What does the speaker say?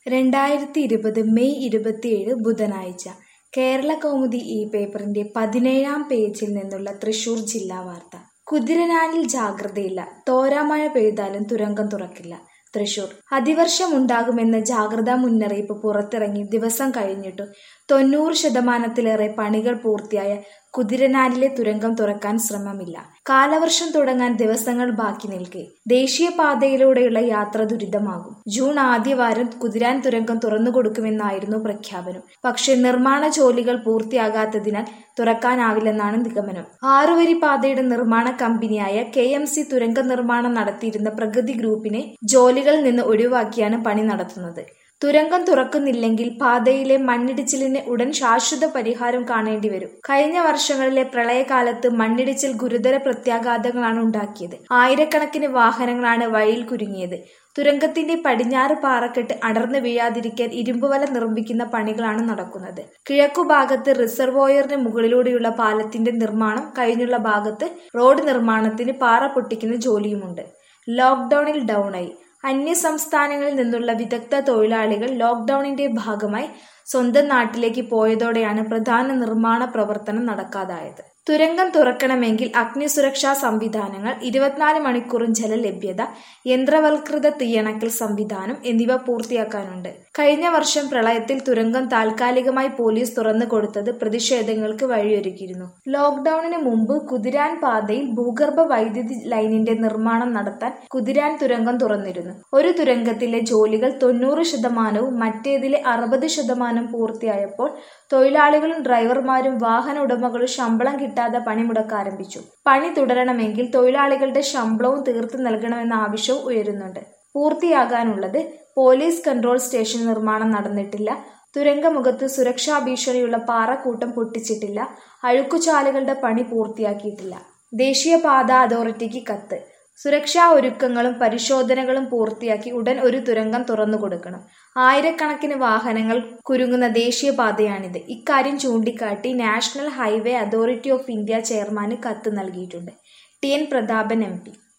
രണ്ടായിരത്തി ഇരുപത് മെയ് ഇരുപത്തിയേഴ് ബുധനാഴ്ച കേരള കൗമുദി ഈ പേപ്പറിന്റെ പതിനേഴാം പേജിൽ നിന്നുള്ള തൃശൂർ ജില്ലാ വാർത്ത കുതിരനാനിൽ ജാഗ്രതയില്ല തോരാമഴ പെയ്താലും തുരങ്കം തുറക്കില്ല തൃശൂർ അതിവർഷമുണ്ടാകുമെന്ന ജാഗ്രതാ മുന്നറിയിപ്പ് പുറത്തിറങ്ങി ദിവസം കഴിഞ്ഞിട്ടും തൊണ്ണൂറ് ശതമാനത്തിലേറെ പണികൾ പൂർത്തിയായ കുതിരനാലിലെ തുരങ്കം തുറക്കാൻ ശ്രമമില്ല കാലവർഷം തുടങ്ങാൻ ദിവസങ്ങൾ ബാക്കി നിൽക്കെ ദേശീയപാതയിലൂടെയുള്ള യാത്ര ദുരിതമാകും ജൂൺ ആദ്യവാരം കുതിരാൻ തുരങ്കം തുറന്നുകൊടുക്കുമെന്നായിരുന്നു പ്രഖ്യാപനം പക്ഷേ നിർമ്മാണ ജോലികൾ പൂർത്തിയാകാത്തതിനാൽ തുറക്കാനാവില്ലെന്നാണ് നിഗമനം ആറുവരി പാതയുടെ നിർമ്മാണ കമ്പനിയായ കെ എം സി തുരങ്ക നിർമ്മാണം നടത്തിയിരുന്ന പ്രഗതി ഗ്രൂപ്പിനെ ജോലികളിൽ നിന്ന് ഒഴിവാക്കിയാണ് പണി നടത്തുന്നത് തുരങ്കം തുറക്കുന്നില്ലെങ്കിൽ പാതയിലെ മണ്ണിടിച്ചിലിന് ഉടൻ ശാശ്വത പരിഹാരം കാണേണ്ടി വരും കഴിഞ്ഞ വർഷങ്ങളിലെ പ്രളയകാലത്ത് മണ്ണിടിച്ചിൽ ഗുരുതര പ്രത്യാഘാതങ്ങളാണ് ഉണ്ടാക്കിയത് ആയിരക്കണക്കിന് വാഹനങ്ങളാണ് വഴിയിൽ കുരുങ്ങിയത് തുരങ്കത്തിന്റെ പടിഞ്ഞാറ് പാറക്കെട്ട് അടർന്നു വീഴാതിരിക്കാൻ ഇരുമ്പുവല നിർമ്മിക്കുന്ന പണികളാണ് നടക്കുന്നത് കിഴക്കുഭാഗത്ത് റിസർവോയറിന് മുകളിലൂടെയുള്ള പാലത്തിന്റെ നിർമ്മാണം കഴിഞ്ഞുള്ള ഭാഗത്ത് റോഡ് നിർമ്മാണത്തിന് പാറ പൊട്ടിക്കുന്ന ജോലിയുമുണ്ട് ലോക്ക്ഡൌണിൽ ഡൌണായി അന്യ സംസ്ഥാനങ്ങളിൽ നിന്നുള്ള വിദഗ്ധ തൊഴിലാളികൾ ലോക്ക്ഡൌണിന്റെ ഭാഗമായി സ്വന്തം നാട്ടിലേക്ക് പോയതോടെയാണ് പ്രധാന നിർമ്മാണ പ്രവർത്തനം നടക്കാതായത് തുരങ്കം തുറക്കണമെങ്കിൽ അഗ്നിസുരക്ഷാ സംവിധാനങ്ങൾ ഇരുപത്തിനാല് മണിക്കൂറും ജലലഭ്യത യന്ത്രവൽകൃത തീയണക്കൽ സംവിധാനം എന്നിവ പൂർത്തിയാക്കാനുണ്ട് കഴിഞ്ഞ വർഷം പ്രളയത്തിൽ തുരങ്കം താൽക്കാലികമായി പോലീസ് തുറന്നു കൊടുത്തത് പ്രതിഷേധങ്ങൾക്ക് വഴിയൊരുക്കിയിരുന്നു ലോക്ക്ഡൌണിന് മുമ്പ് കുതിരാൻ പാതയിൽ ഭൂഗർഭ വൈദ്യുതി ലൈനിന്റെ നിർമ്മാണം നടത്താൻ കുതിരാൻ തുരങ്കം തുറന്നിരുന്നു ഒരു തുരങ്കത്തിലെ ജോലികൾ തൊണ്ണൂറ് ശതമാനവും മറ്റേതിലെ അറുപത് ശതമാനം പൂർത്തിയായപ്പോൾ തൊഴിലാളികളും ഡ്രൈവർമാരും വാഹന ഉടമകളും ശമ്പളം കിട്ടാതെ പണിമുടക്ക് ആരംഭിച്ചു പണി തുടരണമെങ്കിൽ തൊഴിലാളികളുടെ ശമ്പളവും തീർത്തു നൽകണമെന്ന ആവശ്യവും ഉയരുന്നുണ്ട് പൂർത്തിയാകാനുള്ളത് പോലീസ് കൺട്രോൾ സ്റ്റേഷൻ നിർമ്മാണം നടന്നിട്ടില്ല തുരങ്കമുഖത്ത് സുരക്ഷാ ഭീഷണിയുള്ള പാറക്കൂട്ടം പൊട്ടിച്ചിട്ടില്ല അഴുക്കുചാലുകളുടെ പണി പൂർത്തിയാക്കിയിട്ടില്ല ദേശീയപാത അതോറിറ്റിക്ക് കത്ത് സുരക്ഷാ ഒരുക്കങ്ങളും പരിശോധനകളും പൂർത്തിയാക്കി ഉടൻ ഒരു തുരങ്കം തുറന്നു കൊടുക്കണം ആയിരക്കണക്കിന് വാഹനങ്ങൾ കുരുങ്ങുന്ന ദേശീയപാതയാണിത് ഇക്കാര്യം ചൂണ്ടിക്കാട്ടി national highway authority of India ചെയർമാന് കത്ത് നൽകിയിട്ടുണ്ട് T N Prathapan M P